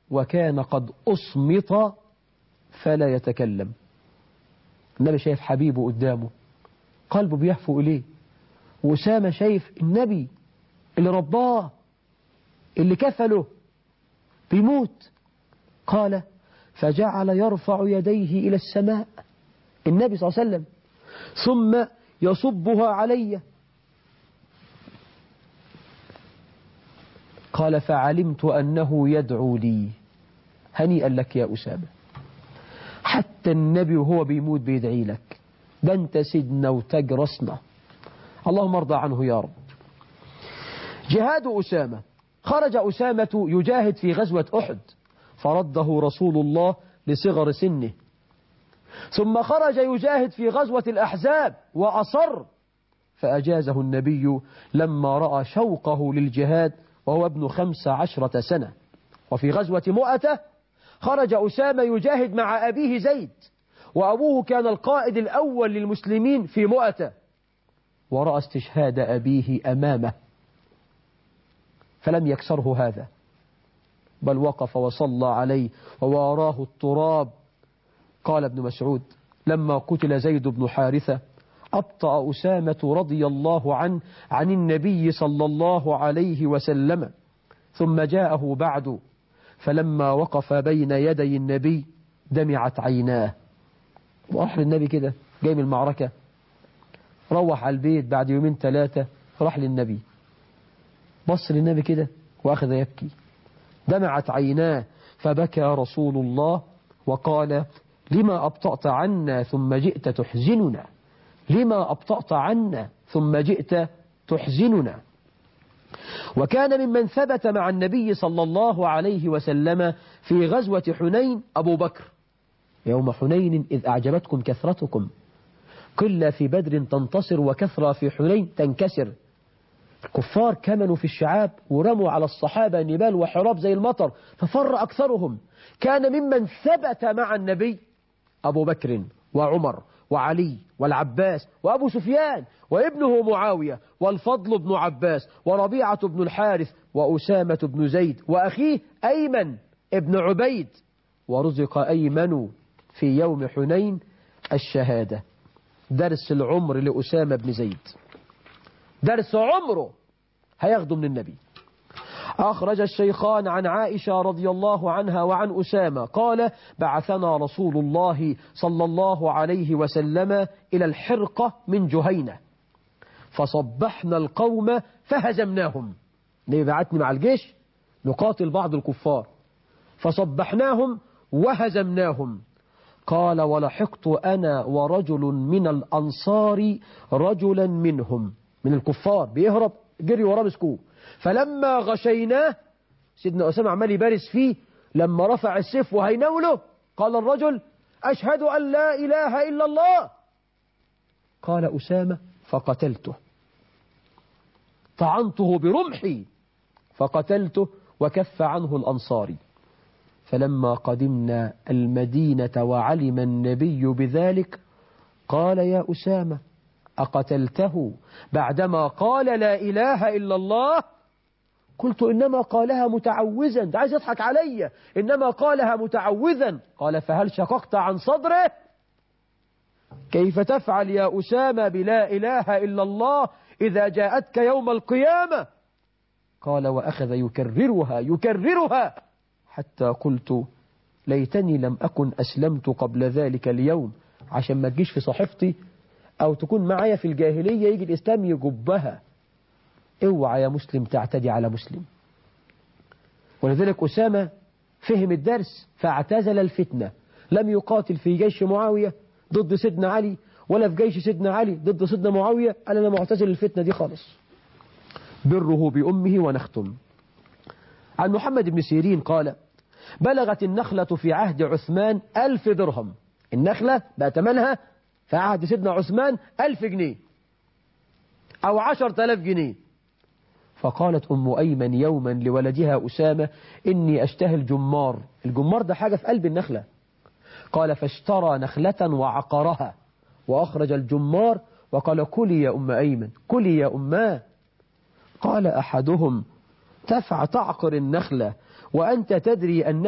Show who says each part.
Speaker 1: وكان قد أصمت فلا يتكلم النبي شايف حبيبه قدامه قلبه بيهفو إليه وأسامة شايف النبي اللي رباه اللي كفله بيموت قال فجعل يرفع يديه إلى السماء النبي صلى الله عليه وسلم ثم يصبها علي قال فعلمت أنه يدعو لي هنيئا لك يا أسامة حتى النبي وهو بيموت بيدعي لك ده انت سيدنا وتاج راسنا اللهم ارضى عنه يا رب جهاد أسامة خرج أسامة يجاهد في غزوة أحد فرده رسول الله لصغر سنه ثم خرج يجاهد في غزوة الأحزاب وأصر فأجازه النبي لما رأى شوقه للجهاد وهو ابن خمس عشرة سنة وفي غزوة مؤتة خرج أسامة يجاهد مع أبيه زيد وأبوه كان القائد الأول للمسلمين في مؤتة ورأى استشهاد أبيه أمامه فلم يكسره هذا بل وقف وصلى عليه وواراه التراب قال ابن مسعود لما قتل زيد بن حارثة أبطأ أسامة رضي الله عنه عن النبي صلى الله عليه وسلم ثم جاءه بعد فلما وقف بين يدي النبي دمعت عيناه وراح للنبي كده جاي من المعركة روح على البيت بعد يومين ثلاثة راح للنبي بص للنبي كده وأخذ يبكي دمعت عيناه فبكى رسول الله وقال لما أبطأت عنا ثم جئت تحزننا لما أبطأت عنا ثم جئت تحزننا وكان ممن ثبت مع النبي صلى الله عليه وسلم في غزوة حنين أبو بكر يوم حنين إذ أعجبتكم كثرتكم قلة في بدر تنتصر وكثرة في حنين تنكسر الكفار كمنوا في الشعاب ورموا على الصحابة نبال وحراب زي المطر ففر أكثرهم كان ممن ثبت مع النبي أبو بكر وعمر وعلي والعباس وأبو سفيان وابنه معاوية والفضل بن عباس وربيعة بن الحارث وأسامة بن زيد وأخيه أيمن ابن عبيد ورزق أيمن في يوم حنين الشهادة درس العمر لأسامة بن زيد درس عمره هياخده من النبي أخرج الشيخان عن عائشة رضي الله عنها وعن أسامة قال بعثنا رسول الله صلى الله عليه وسلم إلى الحرقة من جهينة فصبحنا القوم فهزمناهم ليه بعتني مع الجيش نقاتل بعض الكفار فصبحناهم وهزمناهم قال ولحقت أنا ورجل من الأنصار رجلا منهم من الكفار بيهرب جري وراه مسكوه فلما غشيناه سيدنا أسامة عمال يبارز فيه لما رفع السيف وهينوله قال الرجل أشهد أن لا إله إلا الله قال أسامة فقتلته طعنته برمحي فقتلته وكف عنه الأنصاري فلما قدمنا المدينة وعلم النبي بذلك قال يا أسامة أقتلته بعدما قال لا إله إلا الله قلت إنما قالها متعوذا ده عايز يضحك علي إنما قالها متعوذا قال فهل شققت عن صدره كيف تفعل يا أسامة بلا إله إلا الله إذا جاءتك يوم القيامة قال وأخذ يكررها يكررها حتى قلت ليتني لم أكن أسلمت قبل ذلك اليوم عشان ما تجيش في صحيفتي أو تكون معايا في الجاهلية يجي الإسلام يجبها اوعى يا مسلم تعتدي على مسلم ولذلك أسامة فهم الدرس فاعتزل الفتنة لم يقاتل في جيش معاوية ضد سيدنا علي ولا في جيش سيدنا علي ضد سيدنا معاوية قال أنا معتزل الفتنة دي خالص بره بأمه ونختم عن محمد بن سيرين قال بلغت النخلة في عهد عثمان ألف درهم النخلة بقى تمنها في عهد سيدنا عثمان ألف جنيه أو عشر تلاف جنيه فقالت أم أيمن يوما لولدها أسامة إني أشتهي الجمار الجمار ده حاجة في قلب النخلة قال فاشترى نخلة وعقرها وأخرج الجمار وقال كلي يا أم أيمن كلي يا أماه قال أحدهم تفع تعقر النخلة وأنت تدري أن